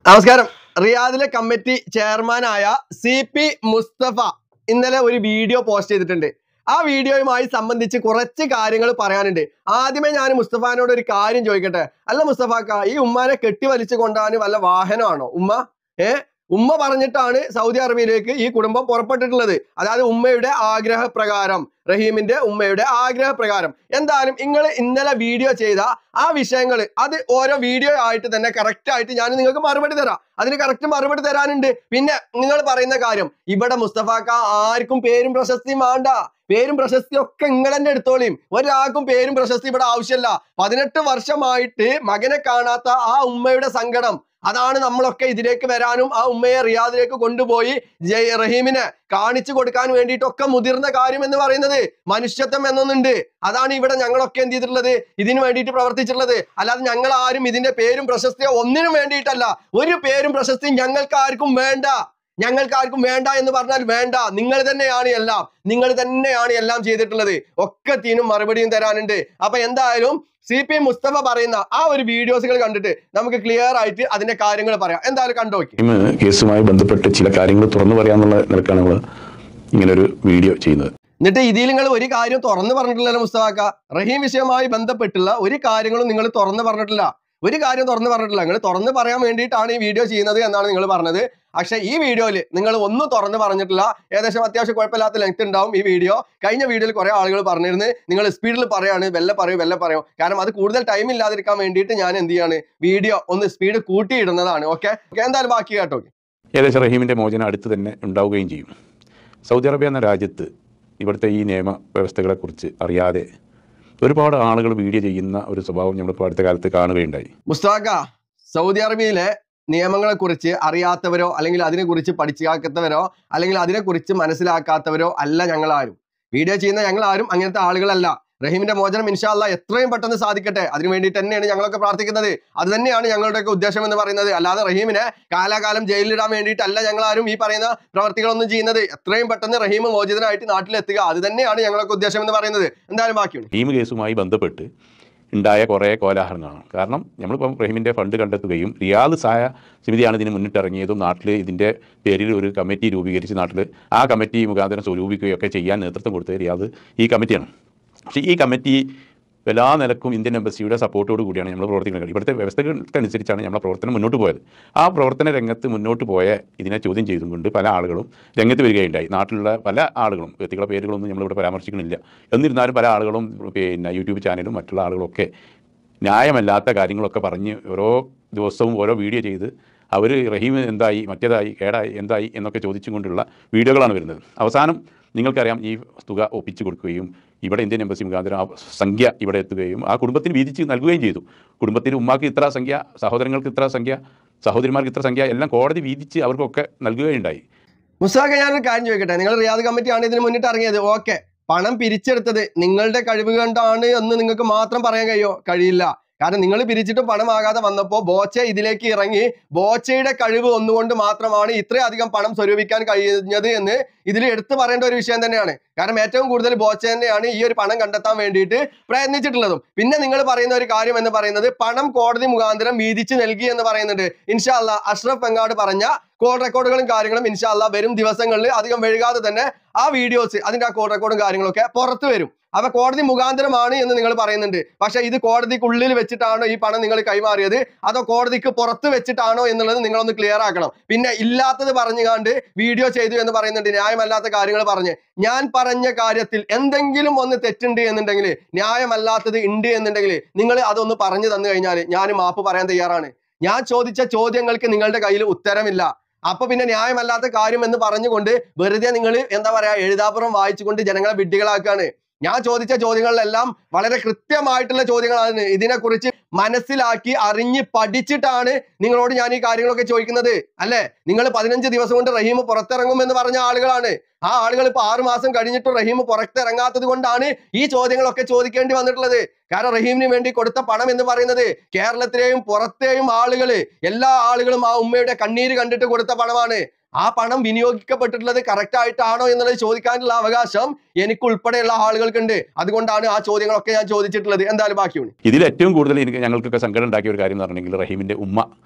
നമസ്കാരം റിയാദിലെ കമ്മിറ്റി ചെയർമാനായ സി പി മുസ്തഫ ഇന്നലെ ഒരു വീഡിയോ പോസ്റ്റ് ചെയ്തിട്ടുണ്ട് ആ വീഡിയോയുമായി സംബന്ധിച്ച് കുറച്ച് കാര്യങ്ങൾ പറയാനുണ്ട് ആദ്യമേ ഞാൻ മുസ്തഫാനോട് ഒരു കാര്യം ചോദിക്കട്ടെ അല്ല മുസ്തഫാക്ക ഈ ഉമ്മാനെ കെട്ടിവലിച്ചു കൊണ്ടാണ് വല്ല വാഹനമാണോ ഉമ്മ ഏ ഉമ്മ പറഞ്ഞിട്ടാണ് സൗദി അറേബ്യയിലേക്ക് ഈ കുടുംബം പുറപ്പെട്ടിട്ടുള്ളത് അതായത് ഉമ്മയുടെ ആഗ്രഹപ്രകാരം റഹീമിന്റെ ഉമ്മയുടെ ആഗ്രഹപ്രകാരം എന്തായാലും നിങ്ങൾ ഇന്നലെ വീഡിയോ ചെയ്ത ആ വിഷയങ്ങൾ അത് ഓരോ വീഡിയോ ആയിട്ട് തന്നെ കറക്റ്റ് ആയിട്ട് ഞാൻ നിങ്ങൾക്ക് മറുപടി തരാം അതിന് കറക്റ്റ് മറുപടി തരാനുണ്ട് പിന്നെ നിങ്ങൾ പറയുന്ന കാര്യം ഇവിടെ മുസ്തഫാക്ക ആർക്കും പേരും പ്രശസ്തിയും വേണ്ട പേരും പ്രശസ്തിയും ഒക്കെ നിങ്ങൾ തന്നെ എടുത്തോളിയും ഒരാൾക്കും പേരും പ്രശസ്തി ഇവിടെ ആവശ്യമില്ല പതിനെട്ട് വർഷമായിട്ട് മകനെ കാണാത്ത ആ ഉമ്മയുടെ സങ്കടം അതാണ് നമ്മളൊക്കെ ഇതിലേക്ക് വരാനും ആ ഉമ്മയെ റിയാദിലേക്ക് കൊണ്ടുപോയി ജയ് റഹീമിനെ കാണിച്ചു കൊടുക്കാൻ വേണ്ടിയിട്ടൊക്കെ മുതിർന്ന കാര്യം എന്ന് പറയുന്നത് മനുഷ്യത്വം എന്നൊന്നുണ്ട് അതാണ് ഇവിടെ ഞങ്ങളൊക്കെ എന്ത് ചെയ്തിട്ടുള്ളത് ഇതിനു വേണ്ടിയിട്ട് പ്രവർത്തിച്ചിട്ടുള്ളത് അല്ലാതെ ഞങ്ങൾ ആരും ഇതിന്റെ പേരും പ്രശസ്തിയോ ഒന്നിനും വേണ്ടിയിട്ടല്ല ഒരു പേരും പ്രശസ്തിയും ഞങ്ങൾക്ക് ആർക്കും വേണ്ട ഞങ്ങൾക്ക് ആർക്കും വേണ്ട എന്ന് പറഞ്ഞാൽ വേണ്ട നിങ്ങൾ തന്നെയാണ് എല്ലാം നിങ്ങൾ തന്നെയാണ് എല്ലാം ചെയ്തിട്ടുള്ളത് ഒക്കെ തീനും മറുപടിയും തരാനുണ്ട് അപ്പൊ എന്തായാലും സി പി മുസ്തഫ പറയുന്ന ആ ഒരു വീഡിയോസുകൾ കണ്ടിട്ട് നമുക്ക് ക്ലിയർ ആയിട്ട് അതിന്റെ കാര്യങ്ങൾ പറയാം എന്തായാലും കണ്ടോക്കി ടീം കേസുമായി ബന്ധപ്പെട്ട് ചില കാര്യങ്ങൾ തുറന്നു പറയാന്നുള്ള നിലക്കാണ് നമ്മൾ ഇങ്ങനെ ഒരു വീഡിയോ ചെയ്യുന്നത് എന്നിട്ട് ഇതിൽ നിങ്ങൾ ഒരു കാര്യം തുറന്നു പറഞ്ഞിട്ടില്ലല്ലോ മുസ്തഫാക്ക റഹീം വിഷയവുമായി ബന്ധപ്പെട്ടുള്ള ഒരു കാര്യങ്ങളും നിങ്ങൾ തുറന്നു പറഞ്ഞിട്ടില്ല ഒരു കാര്യം തുറന്നു പറഞ്ഞിട്ടില്ല നിങ്ങൾ തുറന്നു പറയാൻ വേണ്ടിയിട്ടാണ് ഈ വീഡിയോ ചെയ്യുന്നത് എന്നാണ് നിങ്ങൾ പറഞ്ഞത് പക്ഷേ ഈ വീഡിയോയിൽ നിങ്ങൾ ഒന്നും തുറന്നു പറഞ്ഞിട്ടില്ല ഏകദേശം അത്യാവശ്യം കുഴപ്പമില്ലാത്ത ലെങ്ത് ഉണ്ടാവും ഈ വീഡിയോ കഴിഞ്ഞ വീഡിയോയിൽ കുറെ ആളുകൾ പറഞ്ഞിരുന്നു നിങ്ങൾ സ്പീഡിൽ പറയാണ് വെല്ല പറയൂ വെല്ല പറയൂ കാരണം അത് കൂടുതൽ ടൈം ഇല്ലാതിരിക്കാൻ വേണ്ടിയിട്ട് ഞാൻ എന്ത് ചെയ്യാണ് വീഡിയോ ഒന്ന് സ്പീഡ് കൂട്ടിയിടുന്നതാണ് ഓക്കെ എന്തായാലും ബാക്കി കേട്ടോ ഏകദേശം റഹീമിൻ്റെ മോചനം അടുത്ത് തന്നെ ഉണ്ടാവുകയും ചെയ്യും സൗദി അറേബ്യ എന്ന രാജ്യത്ത് ഇവിടുത്തെ ഈ നിയമ വ്യവസ്ഥകളെക്കുറിച്ച് അറിയാതെ ഒരുപാട് ആളുകൾ വീഡിയോ ചെയ്യുന്ന ഒരു സ്വഭാവം നമ്മളിപ്പോൾ അടുത്ത കാലത്ത് കാണുകയുണ്ടായി മുസ്താഖ സൗദി അറേബ്യയിലെ നിയമങ്ങളെ കുറിച്ച് അറിയാത്തവരോ അല്ലെങ്കിൽ അതിനെക്കുറിച്ച് പഠിച്ചാക്കാത്തവരോ അല്ലെങ്കിൽ അതിനെക്കുറിച്ച് മനസ്സിലാക്കാത്തവരോ അല്ല ഞങ്ങൾ ആരും വീഡിയോ ചെയ്യുന്ന ഞങ്ങൾ ആരും അങ്ങനത്തെ ആളുകളല്ല റഹീമിന്റെ മോചനം ഇൻഷാല്ല എത്രയും പെട്ടെന്ന് സാധിക്കട്ടെ അതിനു വേണ്ടി തന്നെയാണ് ഞങ്ങളൊക്കെ പ്രാർത്ഥിക്കുന്നത് അത് തന്നെയാണ് ഞങ്ങളുടെയൊക്കെ ഉദ്ദേശം എന്ന് പറയുന്നത് അല്ലാതെ റഹീമിനെ കാലാകാലം ജയിലിലിടാൻ വേണ്ടിയിട്ടല്ല ഞങ്ങൾ ആരും ഈ പറയുന്ന പ്രവർത്തികളൊന്നും ചെയ്യുന്നത് എത്രയും പെട്ടെന്ന് റഹീം മോചിതനായിട്ട് നാട്ടിലെത്തുക അത് തന്നെയാണ് ഞങ്ങളൊക്കെ ഉദ്ദേശം എന്ന് പറയുന്നത് എന്തായാലും ബാക്കിയുണ്ട് ടീം കേസുമായി ബന്ധപ്പെട്ട് ഉണ്ടായ കുറേ കോലാഹലങ്ങളാണ് കാരണം നമ്മളിപ്പം റഹീമിൻ്റെ ഫണ്ട് കണ്ടെത്തുകയും റിയാദ് സഹായ സമിതിയാണ് ഇതിന് മുന്നിട്ടിറങ്ങിയതും നാട്ടിൽ ഇതിൻ്റെ പേരിൽ ഒരു കമ്മിറ്റി രൂപീകരിച്ച് നാട്ടിൽ ആ കമ്മിറ്റി മുഖാന്തരം സ്വരൂപിക്കുകയൊക്കെ ചെയ്യാൻ നേതൃത്വം കൊടുത്തത് റിയാദ് ഈ കമ്മിറ്റിയാണ് പക്ഷേ ഈ കമ്മിറ്റി എല്ലാ നിലക്കും ഇന്ത്യൻ എംബസിയുടെ സപ്പോർട്ടോട് കൂടിയാണ് നമ്മൾ പ്രവർത്തിക്കുന്നത് ഇവിടുത്തെ വ്യവസ്ഥകൾക്കനുസരിച്ചാണ് നമ്മളെ പ്രവർത്തനം മുന്നോട്ട് പോയത് ആ പ്രവർത്തന രംഗത്ത് മുന്നോട്ട് പോയ ഇതിനെ ചോദ്യം ചെയ്തുകൊണ്ട് പല ആളുകളും രംഗത്ത് വരികയുണ്ടായി നാട്ടിലുള്ള പല ആളുകളും വ്യക്തികളുടെ പേരുകളൊന്നും നമ്മളിവിടെ പരാമർശിക്കുന്നില്ല എന്നിരുന്നാലും പല ആളുകളും പിന്നെ യൂട്യൂബ് ചാനലും മറ്റുള്ള ആളുകളൊക്കെ ന്യായമല്ലാത്ത കാര്യങ്ങളൊക്കെ പറഞ്ഞ് ഓരോ ദിവസവും ഓരോ വീഡിയോ ചെയ്ത് അവർ റഹീം എന്തായി മറ്റേതായി കേടായി എന്തായി എന്നൊക്കെ ചോദിച്ചും കൊണ്ടുള്ള വീഡിയോകളാണ് വരുന്നത് അവസാനം നിങ്ങൾക്കറിയാം ഈ തുക ഒപ്പിച്ചു കൊടുക്കുകയും ഇവിടെ ഇന്ത്യൻ എംബസി മുഖാന്തരം ആ സംഖ്യ ഇവിടെ എത്തുകയും ആ കുടുംബത്തിന് വീതിച്ച് നൽകുകയും ചെയ്തു കുടുംബത്തിന് ഉമ്മാക്ക് ഇത്ര സംഖ്യ സഹോദരങ്ങൾക്ക് ഇത്ര സംഖ്യ സഹോദരിമാർക്ക് ഇത്ര സംഖ്യ എല്ലാം കോടതി വീതിച്ച് അവർക്കൊക്കെ നൽകുകയുണ്ടായി മുസ്താഖ ഞാനൊരു കാര്യം ചോദിക്കട്ടെ നിങ്ങൾ റിയാദ് കമ്മിറ്റിയാണ് ഇതിന് മുന്നിട്ട് ഇറങ്ങിയത് ഓക്കെ പണം പിരിച്ചെടുത്തത് നിങ്ങളുടെ കഴിവ് കണ്ടാണ് എന്ന് നിങ്ങൾക്ക് മാത്രം പറയാൻ കഴിയോ കഴിയില്ല കാരണം നിങ്ങൾ പിരിച്ചിട്ട് പണമാകാതെ വന്നപ്പോൾ ബോച്ച ഇതിലേക്ക് ഇറങ്ങി ബോച്ചയുടെ കഴിവ് ഒന്നുകൊണ്ട് മാത്രമാണ് ഇത്രയധികം പണം സ്വരൂപിക്കാൻ കഴിഞ്ഞത് എന്ന് ഇതിൽ എടുത്തു പറയേണ്ട ഒരു വിഷയം തന്നെയാണ് കാരണം ഏറ്റവും കൂടുതൽ ബോച്ച തന്നെയാണ് ഈ ഒരു പണം കണ്ടെത്താൻ വേണ്ടിയിട്ട് പ്രയത്നിച്ചിട്ടുള്ളതും പിന്നെ നിങ്ങൾ പറയുന്ന ഒരു കാര്യം എന്ന് പറയുന്നത് പണം കോടതി മുഖാന്തരം വീതിച്ച് നൽകി എന്ന് പറയുന്നുണ്ട് ഇൻഷാല്ല അഷ്റഫ് ബംഗാട് പറഞ്ഞ കോൾ റെക്കോർഡുകളും കാര്യങ്ങളും ഇൻഷാല്ല വരും ദിവസങ്ങളിൽ അധികം വൈകാതെ തന്നെ ആ വീഡിയോസ് അതിന്റെ ആ കോൾ റെക്കോർഡും കാര്യങ്ങളൊക്കെ പുറത്തു വരും അപ്പൊ കോടതി മുഖാന്തരമാണ് എന്ന് നിങ്ങൾ പറയുന്നുണ്ട് പക്ഷെ ഇത് കോടതിക്കുള്ളിൽ വെച്ചിട്ടാണോ ഈ പണം നിങ്ങൾ കൈമാറിയത് അതോ കോടതിക്ക് പുറത്ത് വെച്ചിട്ടാണോ എന്നുള്ളത് നിങ്ങളൊന്ന് ക്ലിയർ ആക്കണം പിന്നെ ഇല്ലാത്തത് പറഞ്ഞുകാണ്ട് വീഡിയോ ചെയ്തു എന്ന് പറയുന്നുണ്ട് ന്യായമല്ലാത്ത കാര്യങ്ങൾ പറഞ്ഞ് ഞാൻ പറഞ്ഞ കാര്യത്തിൽ എന്തെങ്കിലും ഒന്ന് തെറ്റുണ്ട് എന്നുണ്ടെങ്കിൽ ന്യായമല്ലാത്തത് ഉണ്ട് എന്നുണ്ടെങ്കിൽ നിങ്ങൾ അതൊന്ന് പറഞ്ഞു തന്നു കഴിഞ്ഞാൽ ഞാൻ മാപ്പ് പറയാൻ തയ്യാറാണ് ഞാൻ ചോദിച്ച ചോദ്യങ്ങൾക്ക് നിങ്ങളുടെ കയ്യിൽ ഉത്തരമില്ല അപ്പൊ പിന്നെ ന്യായമല്ലാത്ത കാര്യം എന്ന് പറഞ്ഞുകൊണ്ട് വെറുതെ നിങ്ങൾ എന്താ പറയാ എഴുതാപ്പുറം വായിച്ചുകൊണ്ട് ജനങ്ങളെ വിഡ്ഢികളാക്കാണ് ഞാൻ ചോദിച്ച ചോദ്യങ്ങളിലെല്ലാം വളരെ കൃത്യമായിട്ടുള്ള ചോദ്യങ്ങളാണ് ഇതിനെക്കുറിച്ച് മനസ്സിലാക്കി അറിഞ്ഞ് പഠിച്ചിട്ടാണ് നിങ്ങളോട് ഞാൻ ഈ കാര്യങ്ങളൊക്കെ ചോദിക്കുന്നത് അല്ലെ നിങ്ങൾ പതിനഞ്ച് ദിവസം കൊണ്ട് റഹീം പുറത്തിറങ്ങും എന്ന് പറഞ്ഞ ആളുകളാണ് ആ ആളുകൾ ഇപ്പൊ ആറു മാസം കഴിഞ്ഞിട്ടും റഹീം പുറത്തിറങ്ങാത്തത് കൊണ്ടാണ് ഈ ചോദ്യങ്ങളൊക്കെ ചോദിക്കേണ്ടി വന്നിട്ടുള്ളത് കാരണം റഹീമിന് വേണ്ടി കൊടുത്ത പണം എന്ന് പറയുന്നത് കേരളത്തിലെയും പുറത്തെയും ആളുകള് എല്ലാ ആളുകളും ആ ഉമ്മയുടെ കണ്ണീര് കണ്ടിട്ട് കൊടുത്ത പണമാണ് ആ പണം വിനിയോഗിക്കപ്പെട്ടിട്ടുള്ളത് കറക്റ്റ് ആയിട്ടാണോ എന്നുള്ളത് ചോദിക്കാനുള്ള അവകാശം എനിക്കുൾപ്പെടെയുള്ള ആളുകൾക്കുണ്ട് അതുകൊണ്ടാണ് ആ ചോദ്യങ്ങളൊക്കെ ഞാൻ ചോദിച്ചിട്ടുള്ളത് എന്തായാലും ബാക്കിയുണ്ട് ഇതിൽ ഏറ്റവും കൂടുതൽ എനിക്ക് ഞങ്ങൾക്കൊക്കെ സങ്കടം ഉണ്ടാക്കിയ ഒരു കാര്യം എന്ന് പറഞ്ഞിട്ടുണ്ടെങ്കിൽ റഹീമിൻ്റെ ഉമ്മ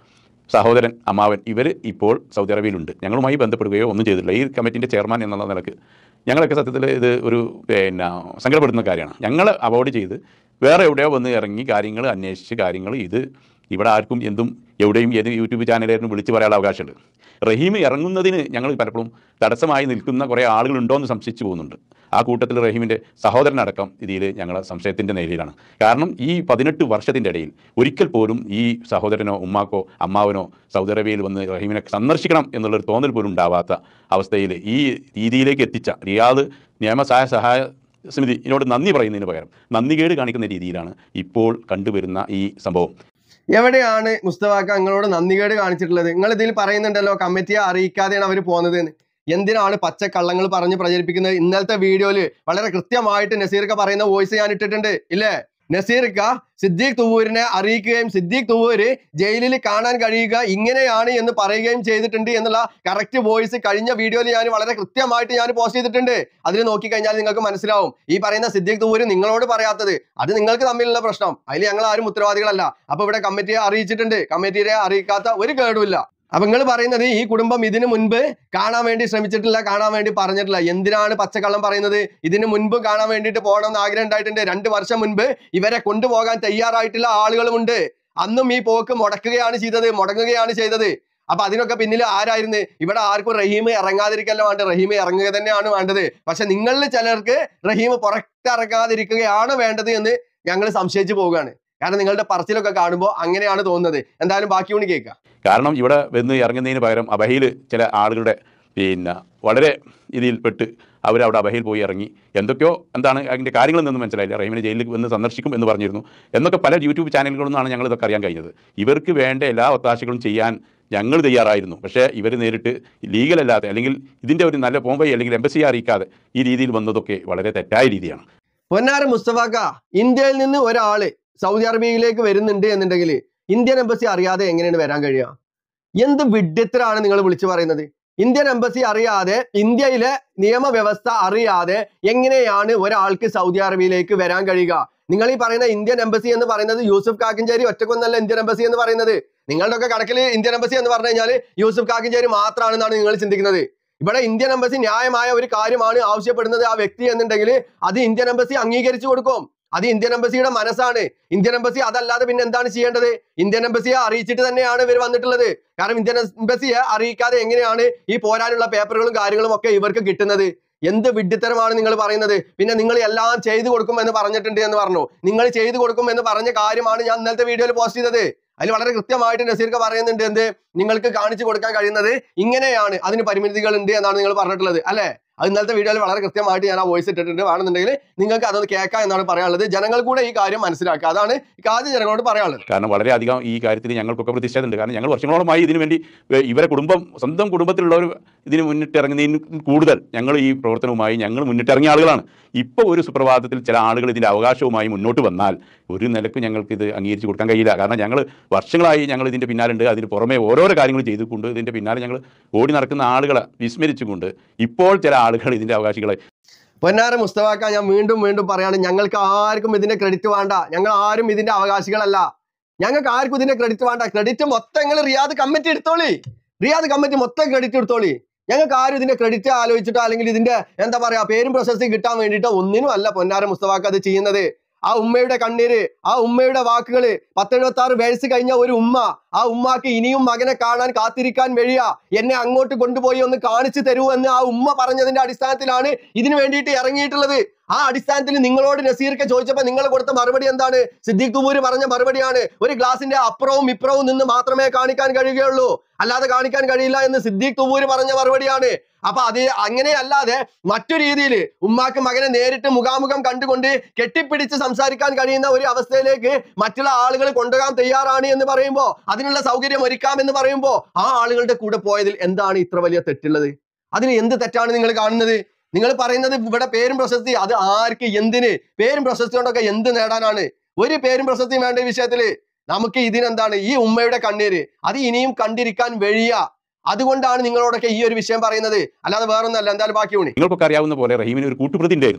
സഹോദരൻ അമ്മാവൻ ഇവർ ഇപ്പോൾ സൗദി അറേബ്യയിലുണ്ട് ഞങ്ങളുമായി ബന്ധപ്പെടുകയോ ഒന്നും ചെയ്തിട്ടില്ല ഈ കമ്മിറ്റിൻ്റെ ചെയർമാൻ എന്നുള്ള നിലക്ക് ഞങ്ങളൊക്കെ സത്യത്തിൽ ഇത് ഒരു പിന്നെ സങ്കടപ്പെടുന്ന കാര്യമാണ് ഞങ്ങൾ അവോയ്ഡ് ചെയ്ത് വേറെ എവിടെയോ വന്ന് ഇറങ്ങി കാര്യങ്ങൾ അന്വേഷിച്ച് കാര്യങ്ങൾ ഇത് ഇവിടെ ആർക്കും എന്തും എവിടെയും ഏത് യൂട്യൂബ് ചാനലായിരുന്നു വിളിച്ച് പറയാനുള്ള അവകാശമുണ്ട് റഹീം ഇറങ്ങുന്നതിന് ഞങ്ങൾ പലപ്പോഴും തടസ്സമായി നിൽക്കുന്ന കുറേ ആളുകളുണ്ടോ എന്ന് സംശയിച്ചു പോകുന്നുണ്ട് ആ കൂട്ടത്തിൽ റഹീമിൻ്റെ സഹോദരനടക്കം ഇതിൽ ഞങ്ങൾ സംശയത്തിൻ്റെ നിലയിലാണ് കാരണം ഈ പതിനെട്ട് വർഷത്തിൻ്റെ ഇടയിൽ ഒരിക്കൽ പോലും ഈ സഹോദരനോ ഉമ്മാക്കോ അമ്മാവനോ സൗദി അറേബ്യയിൽ വന്ന് റഹീമിനെ സന്ദർശിക്കണം എന്നുള്ളൊരു തോന്നൽ പോലും ഉണ്ടാവാത്ത അവസ്ഥയിൽ ഈ രീതിയിലേക്ക് എത്തിച്ച റിയാദ് നിയമസഹായ സഹായ സമിതി ഇതിനോട് നന്ദി പറയുന്നതിന് പകരം നന്ദികേട് കാണിക്കുന്ന രീതിയിലാണ് ഇപ്പോൾ കണ്ടുവരുന്ന ഈ സംഭവം എവിടെയാണ് മുസ്തഫാക്ക നിങ്ങളോട് നന്ദികേട് കാണിച്ചിട്ടുള്ളത് നിങ്ങൾ ഇതിൽ പറയുന്നുണ്ടല്ലോ കമ്മിറ്റിയെ അറിയിക്കാതെയാണ് അവർ പോകുന്നത് എന്ന്. എന്തിനാണ് പച്ച കള്ളങ്ങൾ പറഞ്ഞ് പ്രചരിപ്പിക്കുന്നത് ഇന്നലത്തെ വീഡിയോയില് വളരെ കൃത്യമായിട്ട് നസീർക്ക പറയുന്ന വോയിസ് ഞാൻ ഇട്ടിട്ടുണ്ട് ഇല്ലേ നസീർക്ക സിദ്ദീഖ് തുവൂരിനെ അറിയിക്കുകയും സിദ്ദീഖ് തുവൂര് ജയിലിൽ കാണാൻ കഴിയുക ഇങ്ങനെയാണ് എന്ന് പറയുകയും ചെയ്തിട്ടുണ്ട് എന്നുള്ള കറക്റ്റ് വോയിസ് കഴിഞ്ഞ വീഡിയോയിൽ ഞാൻ വളരെ കൃത്യമായിട്ട് ഞാൻ പോസ്റ്റ് ചെയ്തിട്ടുണ്ട് അതിൽ നോക്കിക്കഴിഞ്ഞാൽ നിങ്ങൾക്ക് മനസ്സിലാവും ഈ പറയുന്ന സിദ്ദീഖ് തുവൂര് നിങ്ങളോട് പറയാത്തത് അത് നിങ്ങൾക്ക് തമ്മിലുള്ള പ്രശ്നം അതിൽ ഞങ്ങൾ ആരും ഉത്തരവാദികളല്ല അപ്പൊ ഇവിടെ കമ്മിറ്റിയെ അറിയിച്ചിട്ടുണ്ട് കമ്മിറ്റിയെ അറിയിക്കാത്ത ഒരു കേടുമില്ല അപ്പൊ നിങ്ങൾ പറയുന്നത് ഈ കുടുംബം ഇതിനു മുൻപ് കാണാൻ വേണ്ടി ശ്രമിച്ചിട്ടില്ല കാണാൻ വേണ്ടി പറഞ്ഞിട്ടില്ല എന്തിനാണ് പച്ചക്കള്ളം പറയുന്നത് ഇതിനു മുൻപ് കാണാൻ വേണ്ടിയിട്ട് പോകണം എന്ന് ആഗ്രഹം ഉണ്ടായിട്ടുണ്ട് രണ്ട് വർഷം മുൻപ് ഇവരെ കൊണ്ടുപോകാൻ തയ്യാറായിട്ടുള്ള ആളുകളുമുണ്ട് അന്നും ഈ പോക്ക് മുടക്കുകയാണ് ചെയ്തത് മുടങ്ങുകയാണ് ചെയ്തത് അപ്പൊ അതിനൊക്കെ പിന്നിൽ ആരായിരുന്നു ഇവിടെ ആർക്കും റഹീം ഇറങ്ങാതിരിക്കല്ല വേണ്ടത് റഹീം ഇറങ്ങുക തന്നെയാണ് വേണ്ടത് പക്ഷെ നിങ്ങളിൽ ചിലർക്ക് റഹീം പുറത്തിറങ്ങാതിരിക്കുകയാണ് വേണ്ടത് എന്ന് ഞങ്ങൾ സംശയിച്ചു പോവുകയാണ് കാരണം നിങ്ങളുടെ പറച്ചിലൊക്കെ കാണുമ്പോൾ അങ്ങനെയാണ് തോന്നുന്നത് എന്തായാലും ബാക്കി കൂടി കേൾക്കാം കാരണം ഇവിടെ വന്ന് ഇറങ്ങുന്നതിന് പകരം അബഹയിൽ ചില ആളുകളുടെ പിന്നെ വളരെ ഇതിൽപ്പെട്ട് അവരവിടെ അബഹയിൽ പോയി ഇറങ്ങി എന്തൊക്കെയോ എന്താണ് അതിൻ്റെ കാര്യങ്ങളെന്നൊന്നും മനസ്സിലായില്ല റഹീമിനെ ജയിലിൽ വന്ന് സന്ദർശിക്കും എന്ന് പറഞ്ഞിരുന്നു എന്നൊക്കെ പല യൂട്യൂബ് ചാനലുകളിൽ നിന്നാണ് ഞങ്ങൾ ഇതൊക്കെ അറിയാൻ കഴിഞ്ഞത് ഇവർക്ക് വേണ്ട എല്ലാ ഒത്താശകളും ചെയ്യാൻ ഞങ്ങൾ തയ്യാറായിരുന്നു പക്ഷേ ഇവർ നേരിട്ട് ലീഗലല്ലാതെ അല്ലെങ്കിൽ ഇതിൻ്റെ ഒരു നല്ല പോംവൈ അല്ലെങ്കിൽ എംബസിയെ അറിയിക്കാതെ ഈ രീതിയിൽ വന്നതൊക്കെ വളരെ തെറ്റായ രീതിയാണ് പൊന്നാര മുസ്തഫാക്ക ഇന്ത്യയിൽ നിന്ന് ഒരാള് സൗദി അറേബ്യയിലേക്ക് വരുന്നുണ്ട് എന്നുണ്ടെങ്കിൽ ഇന്ത്യൻ എംബസി അറിയാതെ എങ്ങനെയാണ് വരാൻ കഴിയുക എന്ത് വിഡ്ഢിത്തരാണ് നിങ്ങൾ വിളിച്ചു പറയുന്നത് ഇന്ത്യൻ എംബസി അറിയാതെ ഇന്ത്യയിലെ നിയമവ്യവസ്ഥ അറിയാതെ എങ്ങനെയാണ് ഒരാൾക്ക് സൗദി അറേബ്യയിലേക്ക് വരാൻ കഴിയുക നിങ്ങൾ ഈ പറയുന്ന ഇന്ത്യൻ എംബസി എന്ന് പറയുന്നത് യൂസുഫ് കാക്കിഞ്ചേരി ഒറ്റക്കൊന്നല്ല ഇന്ത്യൻ എംബസി എന്ന് പറയുന്നത് നിങ്ങളുടെ ഒക്കെ കണക്കിൽ ഇന്ത്യൻ എംബസി എന്ന് പറഞ്ഞു കഴിഞ്ഞാൽ യൂസുഫ് കാക്കിഞ്ചേരി മാത്രമാണെന്നാണ് നിങ്ങൾ ചിന്തിക്കുന്നത് ഇവിടെ ഇന്ത്യൻ എംബസി ന്യായമായ ഒരു കാര്യമാണ് ആവശ്യപ്പെടുന്നത് ആ വ്യക്തി എന്നുണ്ടെങ്കിൽ അത് ഇന്ത്യൻ എംബസി അംഗീകരിച്ചു കൊടുക്കും അത് ഇന്ത്യൻ എംബസിയുടെ മനസ്സാണ് ഇന്ത്യൻ എംബസി അതല്ലാതെ പിന്നെ എന്താണ് ചെയ്യേണ്ടത് ഇന്ത്യൻ എംബസിയെ അറിയിച്ചിട്ട് തന്നെയാണ് ഇവർ വന്നിട്ടുള്ളത് കാരണം ഇന്ത്യൻ എംബസിയെ അറിയിക്കാതെ എങ്ങനെയാണ് ഈ പോരാനുള്ള പേപ്പറുകളും കാര്യങ്ങളും ഒക്കെ ഇവർക്ക് കിട്ടുന്നത് എന്ത് വിഡ്ഢിത്തരമാണ് നിങ്ങൾ പറയുന്നത് പിന്നെ നിങ്ങൾ എല്ലാം ചെയ്തു കൊടുക്കും എന്ന് പറഞ്ഞിട്ടുണ്ട് എന്ന് പറഞ്ഞു നിങ്ങൾ ചെയ്തു കൊടുക്കും എന്ന് പറഞ്ഞ കാര്യമാണ് ഞാൻ ഇന്നലത്തെ വീഡിയോയിൽ പോസ്റ്റ് ചെയ്തത് അതിൽ വളരെ കൃത്യമായിട്ട് നസീർക്ക് പറയുന്നുണ്ട് എന്ത് നിങ്ങൾക്ക് കാണിച്ചു കൊടുക്കാൻ കഴിയുന്നത് ഇങ്ങനെയാണ് അതിന് പരിമിതികൾ ഉണ്ട് എന്നാണ് നിങ്ങൾ പറഞ്ഞിട്ടുള്ളത് അല്ലെ അത് ഇന്നലത്തെ വീഡിയോയിൽ വളരെ കൃത്യമായിട്ട് ഞാൻ ആ വോയിസ് ഇട്ടിട്ടുണ്ട് വേണമെന്നുണ്ടെങ്കിൽ നിങ്ങൾക്ക് അതൊന്ന് കേൾക്കാം എന്നാണ് പറയാനുള്ളത് ജനങ്ങൾ കൂടെ ഈ കാര്യം മനസ്സിലാക്കുക അതാണ് ഈ ആദ്യം ജനങ്ങളോട് പറയാനുള്ളത് കാരണം വളരെയധികം ഈ കാര്യത്തിൽ ഞങ്ങൾക്കൊക്കെ പ്രതിഷേധമുണ്ട് കാരണം ഞങ്ങൾ വർഷങ്ങളോളമായി ഇതിനു വേണ്ടി ഏഹ്, ഇവരെ കുടുംബം സ്വന്തം കുടുംബത്തിലുള്ളവർ ഇതിന് മുന്നിട്ടിറങ്ങുന്നതിന് കൂടുതൽ ഞങ്ങൾ ഈ പ്രവർത്തനവുമായി ഞങ്ങൾ മുന്നിട്ടിറങ്ങിയ ആളുകളാണ് ഇപ്പോൾ ഒരു സുപ്രഭാതത്തിൽ ചില ആളുകൾ ഇതിൻ്റെ അവകാശവുമായി മുന്നോട്ട് വന്നാൽ ഒരു നിലക്ക് ഞങ്ങൾക്ക് ഇത് അംഗീകരിച്ച് കൊടുക്കാൻ കഴിയില്ല കാരണം ഞങ്ങൾ വർഷങ്ങളായി ഞങ്ങൾ ഇതിൻ്റെ പിന്നാലുണ്ട് അതിന് പുറമെ ഓരോരോ കാര്യങ്ങൾ ചെയ്തുകൊണ്ട് ഇതിൻ്റെ പിന്നാലെ ഞങ്ങൾ ഓടി നടക്കുന്ന ആളുകളെ വിസ്മരിച്ചുകൊണ്ട് ഇപ്പോൾ ചില ആളുകൾ ഇതിൻ്റെ അവകാശികളെ പൊന്നാര മുസ്തഫാക്ക ഞാൻ വീണ്ടും വീണ്ടും പറയാണ് ഞങ്ങൾക്ക് ആർക്കും ഇതിന്റെ ക്രെഡിറ്റ് വേണ്ട ഞങ്ങൾ ആരും ഇതിന്റെ അവകാശികളല്ല ഞങ്ങൾക്ക് ആർക്കും ഇതിന്റെ ക്രെഡിറ്റ് വേണ്ട ക്രെഡിറ്റ് മൊത്തം നിങ്ങൾ റിയാദ് കമ്മിറ്റി എടുത്തോളി റിയാദ് കമ്മിറ്റി മൊത്തം ക്രെഡിറ്റ് എടുത്തോളി ഞങ്ങൾക്ക് ആരും ഇതിന്റെ ക്രെഡിറ്റ് ആലോചിച്ചിട്ടോ അല്ലെങ്കിൽ ഇതിന്റെ എന്താ പറയാ പേരും പ്രശസ്തി കിട്ടാൻ വേണ്ടിയിട്ടോ ഒന്നിനും അല്ല പൊന്നാര മുസ്തഫാക്ക അത് ചെയ്യുന്നത് ആ ഉമ്മയുടെ കണ്ണീര് ആ ഉമ്മയുടെ വാക്കുകള് പത്തെഴുപത്തി ആറ് വയസ്സ് കഴിഞ്ഞ ഒരു ഉമ്മ ആ ഉമ്മാക്ക് ഇനിയും മകനെ കാണാൻ കാത്തിരിക്കാൻ വഴിയ എന്നെ അങ്ങോട്ട് കൊണ്ടുപോയി ഒന്ന് കാണിച്ചു തരൂ എന്ന് ആ ഉമ്മ പറഞ്ഞതിന്റെ അടിസ്ഥാനത്തിലാണ് ഇതിനു വേണ്ടിയിട്ട് ഇറങ്ങിയിട്ടുള്ളത് ആ അടിസ്ഥാനത്തിൽ നിങ്ങളോട് നസീർക്ക് ചോദിച്ചപ്പോൾ നിങ്ങൾ കൊടുത്ത മറുപടി എന്താണ് സിദ്ദീഖ് തുബൂര് പറഞ്ഞ മറുപടിയാണ് ഒരു ഗ്ലാസിന്റെ അപ്പുറവും ഇപ്പുറവും നിന്ന് മാത്രമേ കാണിക്കാൻ കഴിയുകയുള്ളൂ അല്ലാതെ കാണിക്കാൻ കഴിയില്ല എന്ന് സിദ്ദീഖ് തുബൂര് പറഞ്ഞ മറുപടിയാണ് അപ്പൊ അത് അങ്ങനെയല്ലാതെ മറ്റു രീതിയിൽ ഉമ്മാക്ക് മകനെ നേരിട്ട് മുഖാമുഖം കണ്ടുകൊണ്ട് കെട്ടിപ്പിടിച്ച് സംസാരിക്കാൻ കഴിയുന്ന ഒരു അവസ്ഥയിലേക്ക് മറ്റുള്ള ആളുകൾ കൊണ്ടുപോകാൻ തയ്യാറാണ് എന്ന് പറയുമ്പോൾ അതിനുള്ള സൗകര്യം ഒരുക്കാം എന്ന് പറയുമ്പോൾ ആ ആളുകളുടെ കൂടെ പോയതിൽ എന്താണ് ഇത്ര വലിയ തെറ്റുള്ളത് അതിന് എന്ത് തെറ്റാണ് നിങ്ങൾ കാണുന്നത് നിങ്ങൾ പറയുന്നത് ഇവിടെ പേരും പ്രശസ്തി അത് ആർക്ക് എന്തിന് പേരും പ്രശസ്തി കൊണ്ടൊക്കെ എന്ത് നേടാനാണ് ഒരു പേരും പ്രശസ്തിയും വേണ്ട ഈ വിഷയത്തില് നമുക്ക് ഇതിനെന്താണ് ഈ ഉമ്മയുടെ കണ്ണീര് അത് ഇനിയും കണ്ടിരിക്കാൻ വഴിയ അതുകൊണ്ടാണ് നിങ്ങളോടൊക്കെ ഈ ഒരു വിഷയം പറയുന്നത് അല്ലാതെ വേറൊന്നല്ല എന്തായാലും ബാക്കി ഊണി നിങ്ങൾക്കൊക്കെ അറിയാവുന്ന പോലെ റഹീമിന് ഒരു കൂട്ടുപ്രതി ഉണ്ടായിരുന്നു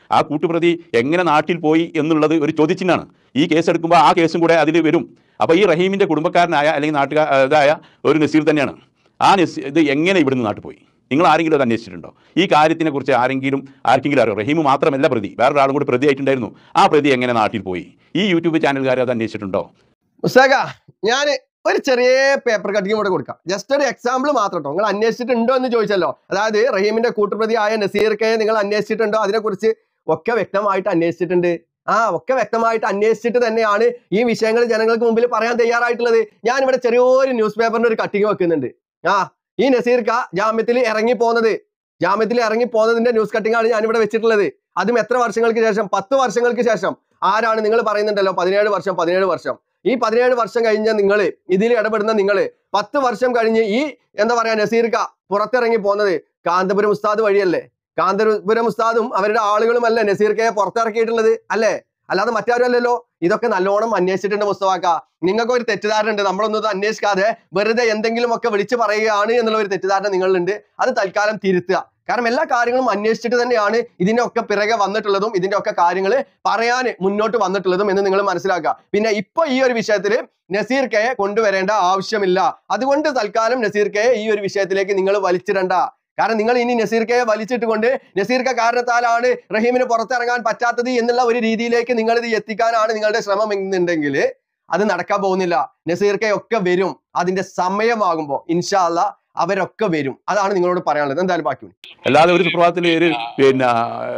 ആ കൂട്ടുപ്രതി എങ്ങനെ നാട്ടിൽ പോയി എന്നുള്ളത് ഒരു ചോദ്യചിഹ്നമാണ് ഈ കേസ് എടുക്കുമ്പോൾ ആ കേസും കൂടെ അതിൽ വരും അപ്പോൾ ഈ റഹീമിൻ്റെ കുടുംബക്കാരനായ അല്ലെങ്കിൽ നാട്ടുകാർ ഇതായ ഒരു നസീർ തന്നെയാണ് ആ നസീർ ഇത് എങ്ങനെ ഇവിടുന്ന് നാട്ടിൽ പോയി നിങ്ങൾ ആരെങ്കിലും അത് അന്വേഷിച്ചിട്ടുണ്ടോ ഈ കാര്യത്തിനെ കുറിച്ച് ആരെങ്കിലും ആർക്കെങ്കിലും അറിയോ റഹീം മാത്രമല്ല പ്രതി വേറൊരാളും കൂടി പ്രതി ആയിട്ടുണ്ടായിരുന്നു ആ പ്രതി എങ്ങനെ നാട്ടിൽ പോയി ഈ യൂട്യൂബ് ചാനലുകാർ അത് അന്വേഷിച്ചിട്ടുണ്ടോ മുസ്താഖ ഞാൻ ഒരു ചെറിയ പേപ്പർ കട്ടിങ് കൂടെ കൊടുക്കാം ജസ്റ്റ് ഒരു എക്സാമ്പിൾ മാത്രം കേട്ടോ നിങ്ങൾ അന്വേഷിച്ചിട്ടുണ്ടോ എന്ന് ചോദിച്ചല്ലോ അതായത് റഹീമിന്റെ കൂട്ടുപ്രതി ആയ നസീർക്കയെ നിങ്ങൾ അന്വേഷിച്ചിട്ടുണ്ടോ അതിനെക്കുറിച്ച് ഒക്കെ വ്യക്തമായിട്ട് അന്വേഷിച്ചിട്ടുണ്ട് ആ ഒക്കെ വ്യക്തമായിട്ട് അന്വേഷിച്ചിട്ട് തന്നെയാണ് ഈ വിഷയങ്ങൾ ജനങ്ങൾക്ക് മുമ്പിൽ പറയാൻ തയ്യാറായിട്ടുള്ളത് ഞാൻ ഇവിടെ ചെറിയൊരു ന്യൂസ് പേപ്പറിന്റെ ഒരു കട്ടിങ് വെക്കുന്നുണ്ട് ആ ഈ നസീർക്ക ജാമ്യത്തിൽ ഇറങ്ങി പോകുന്നത് ജാമ്യത്തിൽ ഇറങ്ങി പോകുന്നതിന്റെ ന്യൂസ് കട്ടിംഗ് ആണ് ഞാൻ ഇവിടെ വെച്ചിട്ടുള്ളത് അതും എത്ര വർഷങ്ങൾക്ക് ശേഷം പത്ത് വർഷങ്ങൾക്ക് ശേഷം ആരാണ് നിങ്ങൾ പറയുന്നുണ്ടല്ലോ പതിനേഴ് വർഷം പതിനേഴ് വർഷം ഈ പതിനേഴ് വർഷം കഴിഞ്ഞ നിങ്ങൾ ഇതിൽ ഇടപെടുന്ന നിങ്ങൾ പത്ത് വർഷം കഴിഞ്ഞ് ഈ എന്താ പറയാ നസീർക്ക പുറത്തിറങ്ങി പോകുന്നത് കാന്തപുരം ഉസ്താദ് വഴിയല്ലേ കാന്തപുരം ഉസ്താദും അവരുടെ ആളുകളുമല്ലേ നസീർക്കയെ പുറത്തിറക്കിയിട്ടുള്ളത് അല്ലേ അല്ലാതെ മറ്റാരും അല്ലല്ലോ ഇതൊക്കെ നല്ലോണം അന്വേഷിച്ചിട്ടുണ്ട് മുസ്തഫാക്ക നിങ്ങൾക്ക് ഒരു തെറ്റിദ്ധാരണ ഉണ്ട് നമ്മളൊന്നും ഇത് അന്വേഷിക്കാതെ വെറുതെ എന്തെങ്കിലും ഒക്കെ വിളിച്ചു പറയുകയാണ് എന്നുള്ള ഒരു തെറ്റിദ്ധാരണ നിങ്ങളിലുണ്ട് അത് തൽക്കാലം തിരുത്തുക കാരണം എല്ലാ കാര്യങ്ങളും അന്വേഷിച്ചിട്ട് തന്നെയാണ് ഇതിന്റെ ഒക്കെ പിറകെ വന്നിട്ടുള്ളതും ഇതിന്റെ ഒക്കെ കാര്യങ്ങൾ പറയാൻ മുന്നോട്ട് വന്നിട്ടുള്ളതും എന്ന് നിങ്ങൾ മനസ്സിലാക്കുക പിന്നെ ഇപ്പൊ ഈ ഒരു വിഷയത്തിൽ നസീർ കയെ കൊണ്ടുവരേണ്ട ആവശ്യമില്ല അതുകൊണ്ട് തൽക്കാലം നസീർ കയെ ഈ ഒരു വിഷയത്തിലേക്ക് നിങ്ങൾ വലിച്ചിടണ്ട കാരണം നിങ്ങൾ ഇനി നസീർ കയെ വലിച്ചിട്ട് കൊണ്ട് നസീർ ക കാരണത്താലാണ് റഹീമിന് പുറത്തിറങ്ങാൻ പറ്റാത്തത് എന്നുള്ള ഒരു രീതിയിലേക്ക് നിങ്ങൾ ഇത് എത്തിക്കാനാണ് നിങ്ങളുടെ ശ്രമം എന്നുണ്ടെങ്കിൽ അത് നടക്കാൻ പോകുന്നില്ല നസീർ കെ ഒക്കെ വരും അതിന്റെ സമയമാകുമ്പോൾ ഇൻഷാ അല്ലാ അവരൊക്കെ വരും അതാണ് നിങ്ങളോട് പറയാനുള്ളത് എന്തായാലും ബാക്കി അല്ലാതെ ഒരു സുപ്രഭാതത്തിൽ ഒരു പിന്നെ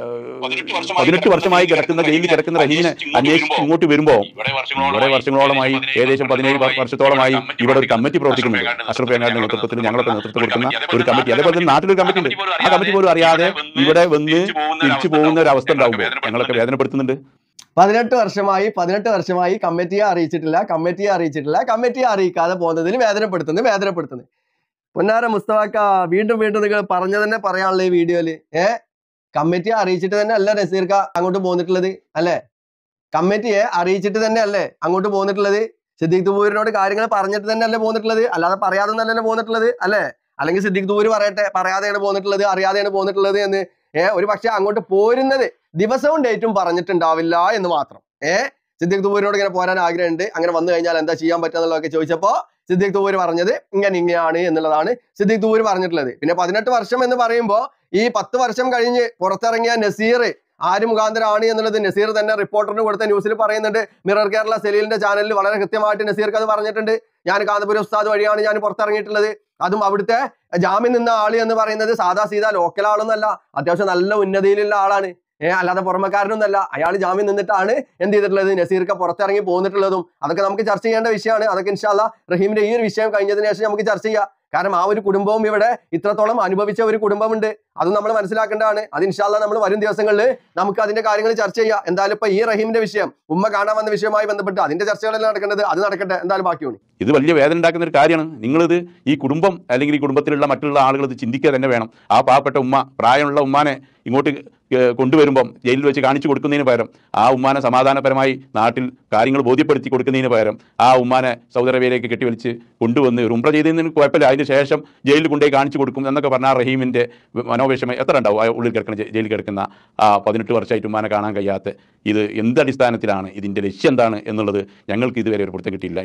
പതിനെട്ട് വർഷമായി കിടക്കുന്ന ജയിലിൽ കിടക്കുന്ന റഹീമിനെ അന്വേഷിച്ച് ഇങ്ങോട്ട് വരുമ്പോൾ ഇവിടെ വർഷങ്ങളോളമായി ഏകദേശം പതിനേഴ് വ- വർഷത്തോളമായി ഇവിടെ ഒരു കമ്മിറ്റി പ്രവർത്തിക്കുന്നുണ്ട് അഷ്റഫ് ബംഗാളിന്റെ നേതൃത്വത്തിൽ ഞങ്ങളൊക്കെ നേതൃത്വം കൊടുക്കുന്ന ഒരു കമ്മിറ്റി അതേപോലെ തന്നെ നാട്ടിലൊരു കമ്മിറ്റി ഉണ്ട് ആ കമ്മിറ്റി പോലും അറിയാതെ ഇവിടെ വന്ന് തിരിച്ചു പോകുന്ന ഒരു അവസ്ഥ ഉണ്ടാകുമ്പോൾ ഞങ്ങളൊക്കെ വേദനപ്പെടുത്തുന്നുണ്ട് പതിനെട്ട് വർഷമായി പതിനെട്ട് വർഷമായി കമ്മിറ്റിയെ അറിയിച്ചിട്ടില്ല കമ്മിറ്റിയെ അറിയിച്ചിട്ടില്ല കമ്മിറ്റിയെ അറിയിക്കാതെ പോകുന്നതിൽ വേദനപ്പെടുത്തുന്നു വേദനപ്പെടുത്തുന്നു പൊന്നാര മുസ്തഫാക്ക വീണ്ടും വീണ്ടും നിങ്ങൾ പറഞ്ഞു തന്നെ പറയാനുള്ള ഈ വീഡിയോയില് ഏ കമ്മിറ്റിയെ അറിയിച്ചിട്ട് തന്നെ അല്ല നസീർക്ക അങ്ങോട്ട് പോന്നിട്ടുള്ളത് അല്ലേ കമ്മിറ്റിയെ അറിയിച്ചിട്ട് തന്നെ അല്ലേ അങ്ങോട്ട് പോന്നിട്ടുള്ളത് സിദ്ദീഖ് ദുബൂരിനോട് കാര്യങ്ങൾ പറഞ്ഞിട്ട് തന്നെ അല്ലേ പോന്നിട്ടുള്ളത് അല്ലാതെ പറയാതെ ഒന്നല്ലല്ലോ പോന്നിട്ടുള്ളത് അല്ലേ അല്ലെങ്കിൽ സിദ്ദീഖ് ദൂര് പറയട്ടെ പറയാതെയാണ് പോന്നിട്ടുള്ളത് അറിയാതെയാണ് പോന്നിട്ടുള്ളത് എന്ന് ഏ ഒരു പക്ഷെ അങ്ങോട്ട് പോരുന്നത് ദിവസവും ഡേറ്റും പറഞ്ഞിട്ടുണ്ടാവില്ല എന്ന് മാത്രം ഏ സിദ്ദീഖ് ദൂരിനോട് ഇങ്ങനെ പോരാൻ ആഗ്രഹമുണ്ട് അങ്ങനെ വന്നു കഴിഞ്ഞാൽ എന്താ ചെയ്യാൻ പറ്റുക എന്നുള്ളതൊക്കെ ചോദിച്ചപ്പോ സിദ്ദീഖ് ദൂര് പറഞ്ഞത് ഇങ്ങനെ ഇങ്ങനെയാണ് എന്നുള്ളതാണ് സിദ്ദീഖ് ദൂര് പറഞ്ഞിട്ടുള്ളത് പിന്നെ പതിനെട്ട് വർഷം എന്ന് പറയുമ്പോൾ ഈ പത്ത് വർഷം കഴിഞ്ഞ് പുറത്തിറങ്ങിയ നസീർ ആര് മുഖാന്തരമാണ് എന്നുള്ളത് നസീർ തന്നെ റിപ്പോർട്ടറിന് കൊടുത്ത ന്യൂസിൽ പറയുന്നുണ്ട് മിറർ കേരള സെലീലിന്റെ ചാനലിൽ വളരെ കൃത്യമായിട്ട് നസീർക്ക് അത് പറഞ്ഞിട്ടുണ്ട് ഞാൻ കാന്തപുരം ഉസ്താദ് വഴിയാണ് ഞാൻ പുറത്തിറങ്ങിയിട്ടുള്ളത് അതും അവിടുത്തെ ജാമ്യം നിന്ന ആള് എന്ന് പറയുന്നത് സാദാ സീതാ ലോക്കൽ ആളൊന്നല്ല അത്യാവശ്യം നല്ല ഉന്നതിയിലുള്ള ആളാണ് ഏഹ് അല്ലാതെ പുറമക്കാരനൊന്നല്ല അയാൾ ജാമ്യം നിന്നിട്ടാണ് എന്ത് ചെയ്തിട്ടുള്ളത് നസീർക്ക് പുറത്തിറങ്ങി പോന്നിട്ടുള്ളതും അതൊക്കെ നമുക്ക് ചർച്ച ചെയ്യേണ്ട വിഷയമാണ് അതൊക്കെ ഇൻഷാല്ല റഹീമിന്റെ ഈ ഒരു വിഷയം കഴിഞ്ഞതിന് ശേഷം നമുക്ക് ചർച്ച ചെയ്യാം കാരണം ആ ഒരു കുടുംബവും ഇവിടെ ഇത്രത്തോളം അനുഭവിച്ച ഒരു കുടുംബമുണ്ട് അത് നമ്മൾ മനസ്സിലാക്കേണ്ടതാണ് അത് ഇൻഷാല്ല നമ്മൾ വരും ദിവസങ്ങളിൽ നമുക്ക് അതിന്റെ കാര്യങ്ങൾ ചർച്ച ചെയ്യാം എന്തായാലും ഇപ്പൊ ഈ റഹീമിന്റെ വിഷയം ഉമ്മ കാണാൻ വന്ന വിഷയവുമായി ബന്ധപ്പെട്ട് അതിന്റെ ചർച്ചകളെല്ലാം നടക്കേണ്ടത് അത് നടക്കട്ടെ എന്തായാലും ബാക്കിയുണ്ട് ഇത് വലിയ വേദന ഉണ്ടാക്കുന്ന ഒരു കാര്യമാണ് നിങ്ങളിത് ഈ കുടുംബം അല്ലെങ്കിൽ ഈ കുടുംബത്തിലുള്ള മറ്റുള്ള ആളുകൾ ഇത് ചിന്തിക്കുക തന്നെ വേണം ആ പാവപ്പെട്ട ഉമ്മ പ്രായമുള്ള ഉമ്മാനെ ഇങ്ങോട്ട് ഏഹ് കൊണ്ടുവരുമ്പം ജയിലിൽ വെച്ച് കാണിച്ചു കൊടുക്കുന്നതിന് പകരം ആ ഉമ്മാനെ സമാധാനപരമായി നാട്ടിൽ കാര്യങ്ങൾ ബോധ്യപ്പെടുത്തി കൊടുക്കുന്നതിന് പകരം ആ ഉമ്മാനെ സൗദി അറേബ്യയിലേക്ക് കെട്ടിവലിച്ച് കൊണ്ടുവന്ന് ഒരു ഉംറ ചെയ്തതിന് കുഴപ്പമില്ല അതിന് ശേഷം ജയിലിൽ കൊണ്ടുപോയി കാണിച്ചു കൊടുക്കും എന്നൊക്കെ പറഞ്ഞാൽ റഹീമിൻ്റെ മനോവിഷമം എത്ര ഉണ്ടാവും ആ ഉള്ളിൽ കിടക്കുന്ന ജ- ജയിലിൽ കിടക്കുന്ന ആ പതിനെട്ട് വർഷമായിട്ട് ഉമ്മാനെ കാണാൻ കഴിയാത്ത ഇത് എന്ത് അടിസ്ഥാനത്തിലാണ് ഇതിൻ്റെ ലക്ഷ്യം എന്താണ് എന്നുള്ളത് ഞങ്ങൾക്ക് ഇതുവരെ ഒരു പുറത്ത് കിട്ടിയില്ല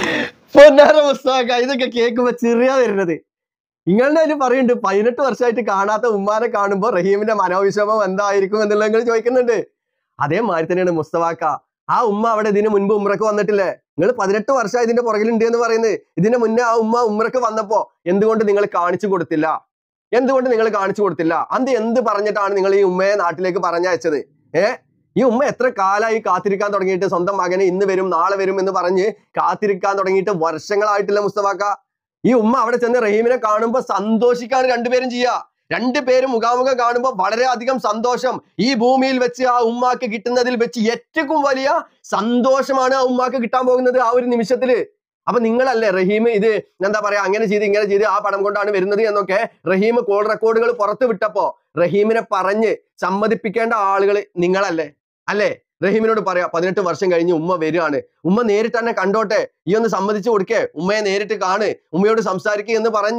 പൊന്നാര പുസ്തക ഇതൊക്കെ കേൾക്കുമ്പോ ചെറിയ വരുന്നത് നിങ്ങളുടെ അതിൽ പറയുന്നുണ്ട് പതിനെട്ട് വർഷമായിട്ട് കാണാത്ത ഉമ്മാനെ കാണുമ്പോ റഹീമിന്റെ മനോവിഷമം എന്തായിരിക്കും എന്നുള്ളത് നിങ്ങൾ ചോദിക്കുന്നുണ്ട് അതേമാതിരി തന്നെയാണ് മുസ്തഫാക്ക ആ ഉമ്മ അവിടെ ഇതിന് മുൻപ് ഉമ്രക്ക് വന്നിട്ടില്ലേ നിങ്ങൾ പതിനെട്ട് വർഷം ഇതിന്റെ പുറകിലുണ്ട് എന്ന് പറയുന്നത് ഇതിന് മുന്നേ ആ ഉമ്മ ഉമ്രക്ക് വന്നപ്പോ എന്തുകൊണ്ട് നിങ്ങൾ കാണിച്ചു കൊടുത്തില്ല എന്തുകൊണ്ട് നിങ്ങൾ കാണിച്ചു കൊടുത്തില്ല അന്ത് എന്ത് പറഞ്ഞിട്ടാണ് നിങ്ങൾ ഈ ഉമ്മയെ നാട്ടിലേക്ക് പറഞ്ഞയച്ചത് ഏ ഈ ഉമ്മ എത്ര കാലായി കാത്തിരിക്കാൻ തുടങ്ങിയിട്ട് സ്വന്തം മകനെ ഇന്ന് വരും നാളെ വരും എന്ന് പറഞ്ഞ് കാത്തിരിക്കാൻ തുടങ്ങിയിട്ട് വർഷങ്ങളായിട്ടില്ല മുസ്തഫാക്ക ഈ ഉമ്മ അവിടെ ചെന്ന് റഹീമിനെ കാണുമ്പോ സന്തോഷിക്കാണ് രണ്ടുപേരും ചെയ്യുക രണ്ടുപേരും മുഖാമുഖം കാണുമ്പോൾ വളരെയധികം സന്തോഷം ഈ ഭൂമിയിൽ വെച്ച് ആ ഉമ്മാക്ക് കിട്ടുന്നതിൽ വെച്ച് ഏറ്റവും വലിയ സന്തോഷമാണ് ആ ഉമ്മാക്ക് കിട്ടാൻ പോകുന്നത് ആ ഒരു നിമിഷത്തില് അപ്പൊ നിങ്ങളല്ലേ റഹീം ഇത് എന്താ പറയാ അങ്ങനെ ചെയ്ത് ഇങ്ങനെ ചെയ്ത് ആ പടം കൊണ്ടാണ് വരുന്നത് എന്നൊക്കെ റഹീം കോൾ റെക്കോർഡുകൾ പുറത്തു വിട്ടപ്പോ റഹീമിനെ പറഞ്ഞ് സമ്മതിപ്പിക്കേണ്ട ആളുകൾ നിങ്ങളല്ലേ അല്ലേ റഹീമിനോട് പറയാ പതിനെട്ട് വർഷം കഴിഞ്ഞ് ഉമ്മ വരികയാണ് ഉമ്മ നേരിട്ട് തന്നെ കണ്ടോട്ടെ ഈ ഒന്ന് സമ്മതിച്ചു കൊടുക്കേ ഉമ്മയെ നേരിട്ട് കാണ് ഉമ്മയോട് സംസാരിക്കുക എന്ന് പറഞ്ഞ്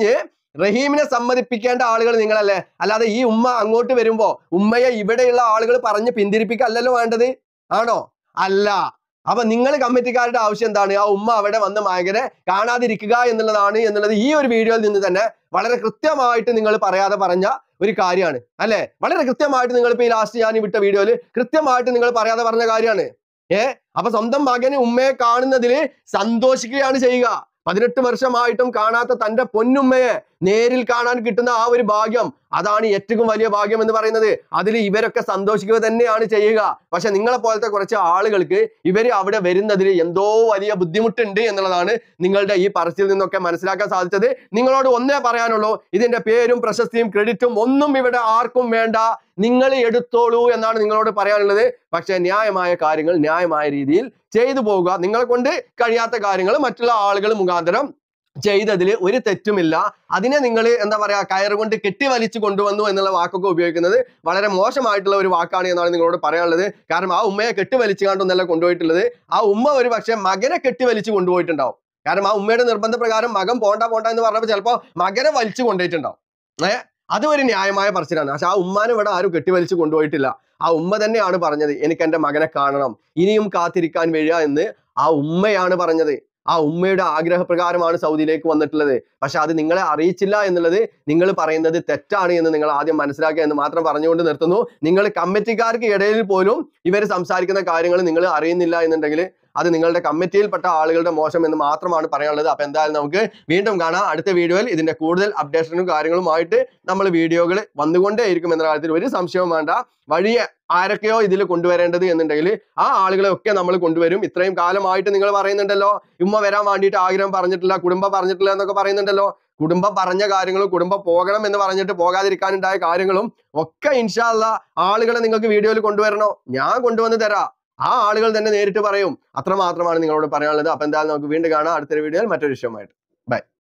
റഹീമിനെ സമ്മതിപ്പിക്കേണ്ട ആളുകൾ നിങ്ങളല്ലേ അല്ലാതെ ഈ ഉമ്മ അങ്ങോട്ട് വരുമ്പോ ഉമ്മയെ ഇവിടെയുള്ള ആളുകൾ പറഞ്ഞ് പിന്തിരിപ്പിക്കല്ലല്ലോ വേണ്ടത് ആണോ അല്ല അപ്പൊ നിങ്ങൾ കമ്മിറ്റിക്കാരുടെ ആവശ്യം എന്താണ് ആ ഉമ്മ അവിടെ വന്ന് മകനെ കാണാതിരിക്കുക എന്നുള്ളതാണ് എന്നുള്ളത് ഈ ഒരു വീഡിയോയിൽ നിന്ന് തന്നെ വളരെ കൃത്യമായിട്ട് നിങ്ങൾ പറയാതെ പറഞ്ഞ ഒരു കാര്യമാണ് അല്ലെ വളരെ കൃത്യമായിട്ട് നിങ്ങൾ ഇപ്പൊ ഈ ലാസ്റ്റ് ഞാൻ ഈ വിട്ട വീഡിയോയിൽ കൃത്യമായിട്ട് നിങ്ങൾ പറയാതെ പറഞ്ഞ കാര്യമാണ് ഏ അപ്പൊ സ്വന്തം മകന് ഉമ്മയെ കാണുന്നതിൽ സന്തോഷിക്കുകയാണ് ചെയ്യുക പതിനെട്ട് വർഷമായിട്ടും കാണാത്ത തന്റെ പൊന്നുമ്മയെ നേരിൽ കാണാൻ കിട്ടുന്ന ആ ഒരു ഭാഗ്യം അതാണ് ഏറ്റവും വലിയ ഭാഗ്യം എന്ന് പറയുന്നത് അതിൽ ഇവരൊക്കെ സന്തോഷിക്കുക തന്നെയാണ് ചെയ്യുക പക്ഷെ നിങ്ങളെ പോലത്തെ കുറച്ച് ആളുകൾക്ക് ഇവര് അവിടെ വരുന്നതിൽ എന്തോ വലിയ ബുദ്ധിമുട്ടുണ്ട് എന്നുള്ളതാണ് നിങ്ങളുടെ ഈ പറച്ചിൽ നിന്നൊക്കെ മനസ്സിലാക്കാൻ സാധിച്ചത് നിങ്ങളോട് ഒന്നേ പറയാനുള്ളൂ ഇതിന്റെ പേരും പ്രശസ്തിയും ക്രെഡിറ്റും ഒന്നും ഇവിടെ ആർക്കും വേണ്ട നിങ്ങൾ എടുത്തോളൂ എന്നാണ് നിങ്ങളോട് പറയാനുള്ളത് പക്ഷെ ന്യായമായ കാര്യങ്ങൾ ന്യായമായ രീതിയിൽ ചെയ്തു പോവുക നിങ്ങളെ കൊണ്ട് കഴിയാത്ത കാര്യങ്ങൾ മറ്റുള്ള ആളുകൾ മുഖാന്തരം ചെയ്തതിൽ ഒരു തെറ്റുമില്ല അതിനെ നിങ്ങൾ എന്താ പറയാ കയറ് കൊണ്ട് കെട്ടി വലിച്ചു കൊണ്ടുവന്നു എന്നുള്ള വാക്കൊക്കെ ഉപയോഗിക്കുന്നത് വളരെ മോശമായിട്ടുള്ള ഒരു വാക്കാണ് എന്നാണ് നിങ്ങളോട് പറയാനുള്ളത് കാരണം ആ ഉമ്മയെ കെട്ടി വലിച്ചു കണ്ടൊന്നല്ല കൊണ്ടുപോയിട്ടുള്ളത് ആ ഉമ്മ ഒരു പക്ഷെ മകനെ കെട്ടി വലിച്ചു കൊണ്ടുപോയിട്ടുണ്ടാവും കാരണം ആ ഉമ്മയുടെ നിർബന്ധ പ്രകാരം മകൻ പോണ്ട പോണ്ട എന്ന് പറഞ്ഞപ്പോൾ ചിലപ്പോൾ മകനെ വലിച്ചു കൊണ്ടുപോയിട്ടുണ്ടാവും ഏ അത് ഒരു ന്യായമായ പറച്ചിലാണ് പക്ഷെ ആ ഉമ്മാനെ ഇവിടെ ആരും കെട്ടിവലിച്ച് കൊണ്ടുപോയിട്ടില്ല ആ ഉമ്മ തന്നെയാണ് പറഞ്ഞത് എനിക്ക് എൻ്റെ മകനെ കാണണം ഇനിയും കാത്തിരിക്കാൻ വരിക എന്ന് ആ ഉമ്മയാണ് പറഞ്ഞത് ആ ഉമ്മയുടെ ആഗ്രഹപ്രകാരമാണ് സൗദിയിലേക്ക് വന്നിട്ടുള്ളത് പക്ഷെ അത് നിങ്ങളെ അറിയിച്ചില്ല എന്നുള്ളത് നിങ്ങൾ പറയുന്നത് തെറ്റാണ് എന്ന് നിങ്ങൾ ആദ്യം മനസ്സിലാക്കുക എന്ന് മാത്രം പറഞ്ഞുകൊണ്ട് നിർത്തുന്നു നിങ്ങൾ കമ്മിറ്റിക്കാർക്ക് ഇടയിൽ പോലും ഇവർ സംസാരിക്കുന്ന കാര്യങ്ങൾ നിങ്ങൾ അറിയുന്നില്ല എന്നുണ്ടെങ്കിൽ അത് നിങ്ങളുടെ കമ്മിറ്റിയിൽപ്പെട്ട ആളുകളുടെ മോശം എന്ന് മാത്രമാണ് പറയാനുള്ളത് അപ്പൊ എന്തായാലും നമുക്ക് വീണ്ടും കാണാം അടുത്ത വീഡിയോയിൽ ഇതിന്റെ കൂടുതൽ അപ്ഡേഷനും കാര്യങ്ങളുമായിട്ട് നമ്മൾ വീഡിയോകൾ വന്നുകൊണ്ടേയിരിക്കും എന്ന കാര്യത്തിൽ ഒരു സംശയവും വേണ്ട വഴിയെ ആരൊക്കെയോ ഇതിൽ കൊണ്ടുവരേണ്ടത് എന്നുണ്ടെങ്കിൽ ആ ആളുകളെ ഒക്കെ നമ്മൾ കൊണ്ടുവരും ഇത്രയും കാലമായിട്ട് നിങ്ങൾ പറയുന്നുണ്ടല്ലോ ഉമ്മ വരാൻ വേണ്ടിയിട്ട് ആഗ്രഹം പറഞ്ഞിട്ടില്ല കുടുംബം പറഞ്ഞിട്ടില്ല എന്നൊക്കെ പറയുന്നുണ്ടല്ലോ കുടുംബം പറഞ്ഞ കാര്യങ്ങളും കുടുംബം പോകണം എന്ന് പറഞ്ഞിട്ട് പോകാതിരിക്കാനുണ്ടായ കാര്യങ്ങളും ഒക്കെ ഇൻഷാല്ല ആളുകളെ നിങ്ങൾക്ക് വീഡിയോയിൽ കൊണ്ടുവരണോ ഞാൻ കൊണ്ടുവന്ന് തരാം ആ ആളുകൾ തന്നെ നേരിട്ട് പറയും അത്രമാത്രമാണ് നിങ്ങളോട് പറയാനുള്ളത് അപ്പൊ എന്തായാലും നമുക്ക് വീണ്ടും കാണാം അടുത്തൊരു വീഡിയോയിൽ മറ്റൊരു വിഷയമായിട്ട് ബൈ